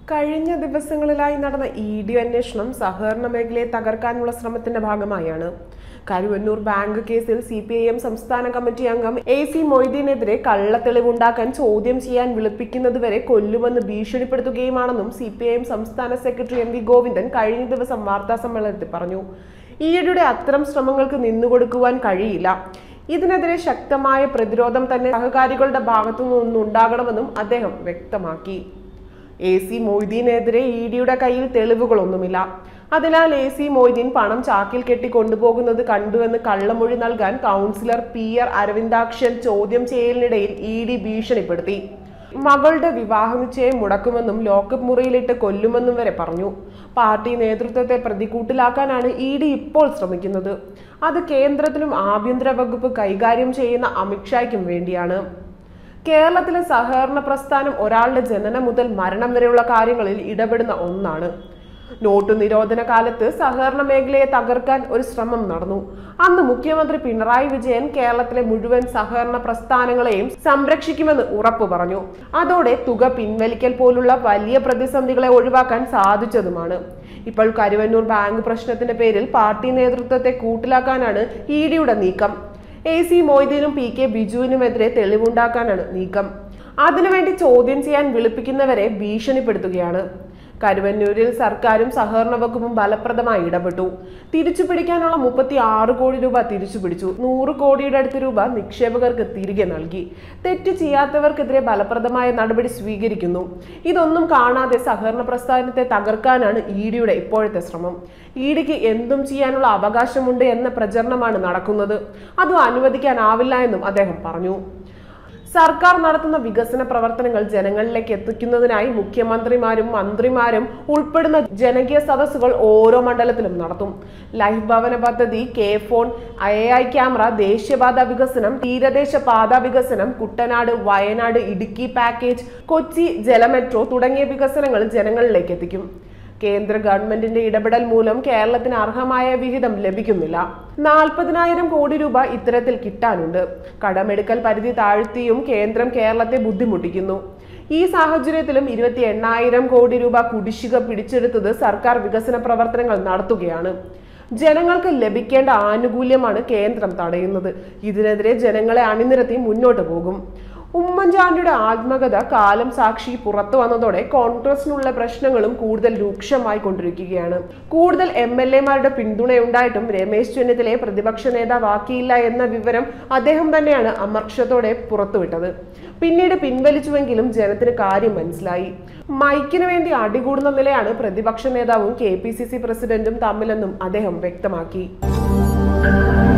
കഴിഞ്ഞ ദിവസങ്ങളിലായി നടന്ന ഇ ഡി അന്വേഷണം സഹകരണ മേഖലയെ തകർക്കാനുള്ള ശ്രമത്തിന്റെ ഭാഗമായാണ് കരുവന്നൂർ ബാങ്ക് കേസിൽ സി പി ഐ എം സംസ്ഥാന കമ്മിറ്റി അംഗം എ സി മൊയ്തീനെതിരെ കള്ളത്തെളിവുണ്ടാക്കാൻ ചോദ്യം ചെയ്യാൻ വിളിപ്പിക്കുന്നതുവരെ കൊല്ലുമെന്ന് ഭീഷണിപ്പെടുത്തുകയുമാണെന്നും സി പി ഐ എം സംസ്ഥാന സെക്രട്ടറി എം വി ഗോവിന്ദൻ കഴിഞ്ഞ ദിവസം വാർത്താ സമ്മേളനത്തിൽ പറഞ്ഞു ഈയിടെ അത്തരം ശ്രമങ്ങൾക്ക് നിന്നുകൊടുക്കുവാൻ കഴിയില്ല ഇതിനെതിരെ ശക്തമായ പ്രതിരോധം തന്നെ സഹകാരികളുടെ ഭാഗത്തു നിന്നുണ്ടാകണമെന്നും അദ്ദേഹം വ്യക്തമാക്കി എ സി മൊയ്തീനെതിരെ ഇ ഡിയുടെ കയ്യിൽ തെളിവുകളൊന്നുമില്ല അതിനാൽ എ സി മൊയ്തീൻ പണം ചാക്കിൽ കെട്ടി കൊണ്ടുപോകുന്നത് കണ്ടുവെന്ന് കള്ളമൊഴി നൽകാൻ കൗൺസിലർ പി ആർ അരവിന്ദാക്ഷൻ ചോദ്യം ചെയ്യലിനിടയിൽ ഇ ഡി ഭീഷണിപ്പെടുത്തി മകളുടെ വിവാഹ നിശ്ചയം മുടക്കുമെന്നും ലോക്കപ്പ് മുറിയിലിട്ട് കൊല്ലുമെന്നും വരെ പറഞ്ഞു പാർട്ടി നേതൃത്വത്തെ പ്രതികൂട്ടിലാക്കാനാണ് ഇ ഡി ഇപ്പോൾ ശ്രമിക്കുന്നത് അത് കേന്ദ്രത്തിനും ആഭ്യന്തര വകുപ്പ് കൈകാര്യം ചെയ്യുന്ന അമിത്ഷായ്ക്കും വേണ്ടിയാണ് കേരളത്തിലെ സഹകരണ പ്രസ്ഥാനം ഒരാളുടെ ജനനം മുതൽ മരണം വരെയുള്ള കാര്യങ്ങളിൽ ഇടപെടുന്ന ഒന്നാണ് നോട്ട് നിരോധന കാലത്ത് സഹകരണ മേഖലയെ തകർക്കാൻ ഒരു ശ്രമം നടന്നു അന്ന് മുഖ്യമന്ത്രി പിണറായി വിജയൻ കേരളത്തിലെ മുഴുവൻ സഹകരണ പ്രസ്ഥാനങ്ങളെയും സംരക്ഷിക്കുമെന്ന് ഉറപ്പു പറഞ്ഞു അതോടെ തുക പിൻവലിക്കൽ പോലുള്ള വലിയ പ്രതിസന്ധികളെ ഒഴിവാക്കാൻ സാധിച്ചതുമാണ് ഇപ്പോൾ കരുവന്നൂർ ബാങ്ക് പ്രശ്നത്തിന്റെ പേരിൽ പാർട്ടി നേതൃത്വത്തെ കൂട്ടിലാക്കാനാണ് ഇ ഡിയുടെ നീക്കം എ സി മൊയ്തീനും പി കെ ബിജുവിനുമെതിരെ തെളിവുണ്ടാക്കാനാണ് നീക്കം അതിനുവേണ്ടി ചോദ്യം ചെയ്യാൻ വിളിപ്പിക്കുന്നവരെ ഭീഷണിപ്പെടുത്തുകയാണ് കരുവന്നൂരിൽ സർക്കാരും സഹകരണ വകുപ്പും ഫലപ്രദമായി ഇടപെട്ടു തിരിച്ചു പിടിക്കാനുള്ള മുപ്പത്തി ആറ് കോടി രൂപ തിരിച്ചു പിടിച്ചു നൂറ് കോടിയുടെ അടുത്ത് രൂപ നിക്ഷേപകർക്ക് തിരികെ നൽകി തെറ്റ് ചെയ്യാത്തവർക്കെതിരെ ഫലപ്രദമായ നടപടി സ്വീകരിക്കുന്നു ഇതൊന്നും കാണാതെ സഹകരണ പ്രസ്ഥാനത്തെ തകർക്കാനാണ് ഇ ഡിയുടെ ഇപ്പോഴത്തെ ശ്രമം ഇ ഡിക്ക് എന്തും ചെയ്യാനുള്ള അവകാശമുണ്ട് എന്ന പ്രചരണമാണ് നടക്കുന്നത് അതും അനുവദിക്കാനാവില്ല എന്നും അദ്ദേഹം പറഞ്ഞു സർക്കാർ നടത്തുന്ന വികസന പ്രവർത്തനങ്ങൾ ജനങ്ങളിലേക്ക് എത്തിക്കുന്നതിനായി മുഖ്യമന്ത്രിമാരും മന്ത്രിമാരും ഉൾപ്പെടുന്ന ജനകീയ സദസ്സുകൾ ഓരോ മണ്ഡലത്തിലും നടത്തും ലൈഫ് ഭവന പദ്ധതി K phone A I camera ദേശീയപാത വികസനം തീരദേശ പാത വികസനം കുട്ടനാട് വയനാട് ഇടുക്കി പാക്കേജ് കൊച്ചി ജലമെട്രോ തുടങ്ങിയ വികസനങ്ങൾ ജനങ്ങളിലേക്ക് എത്തിക്കും കേന്ദ്ര ഗവൺമെന്റിന്റെ ഇടപെടൽ മൂലം കേരളത്തിന് അർഹമായ വിഹിതം ലഭിക്കുന്നില്ല നാൽപ്പതിനായിരം കോടി രൂപ ഇത്തരത്തിൽ കിട്ടാനുണ്ട് കടമെടുക്കൽ പരിധി താഴ്ത്തിയും കേന്ദ്രം കേരളത്തെ ബുദ്ധിമുട്ടിക്കുന്നു ഈ സാഹചര്യത്തിലും ഇരുപത്തി എണ്ണായിരം കോടി രൂപ കുടിശ്ശിക പിടിച്ചെടുത്തത് സർക്കാർ വികസന പ്രവർത്തനങ്ങൾ നടത്തുകയാണ് ജനങ്ങൾക്ക് ലഭിക്കേണ്ട ആനുകൂല്യമാണ് കേന്ദ്രം തടയുന്നത് ഇതിനെതിരെ ജനങ്ങളെ അണിനിരത്തി മുന്നോട്ട് പോകും ഉമ്മൻചാണ്ടിയുടെ ആത്മകഥ കാലം സാക്ഷി പുറത്തു വന്നതോടെ കോൺഗ്രസിനുള്ള പ്രശ്നങ്ങളും കൂടുതൽ രൂക്ഷമായി കൊണ്ടിരിക്കുകയാണ് കൂടുതൽ എം എൽ എമാരുടെ പിന്തുണയുണ്ടായിട്ടും രമേശ് ചെന്നിത്തലയെ പ്രതിപക്ഷ നേതാവാക്കിയില്ല എന്ന വിവരം അദ്ദേഹം തന്നെയാണ് അമർഷത്തോടെ പുറത്തുവിട്ടത് പിന്നീട് പിൻവലിച്ചുവെങ്കിലും ജനത്തിന് കാര്യം മനസ്സിലായി മൈക്കിന് വേണ്ടി അടികൂടുന്ന നിലയാണ് പ്രതിപക്ഷ നേതാവും കെ പി സി സി പ്രസിഡന്റും തമ്മിലെന്നും അദ്ദേഹം വ്യക്തമാക്കി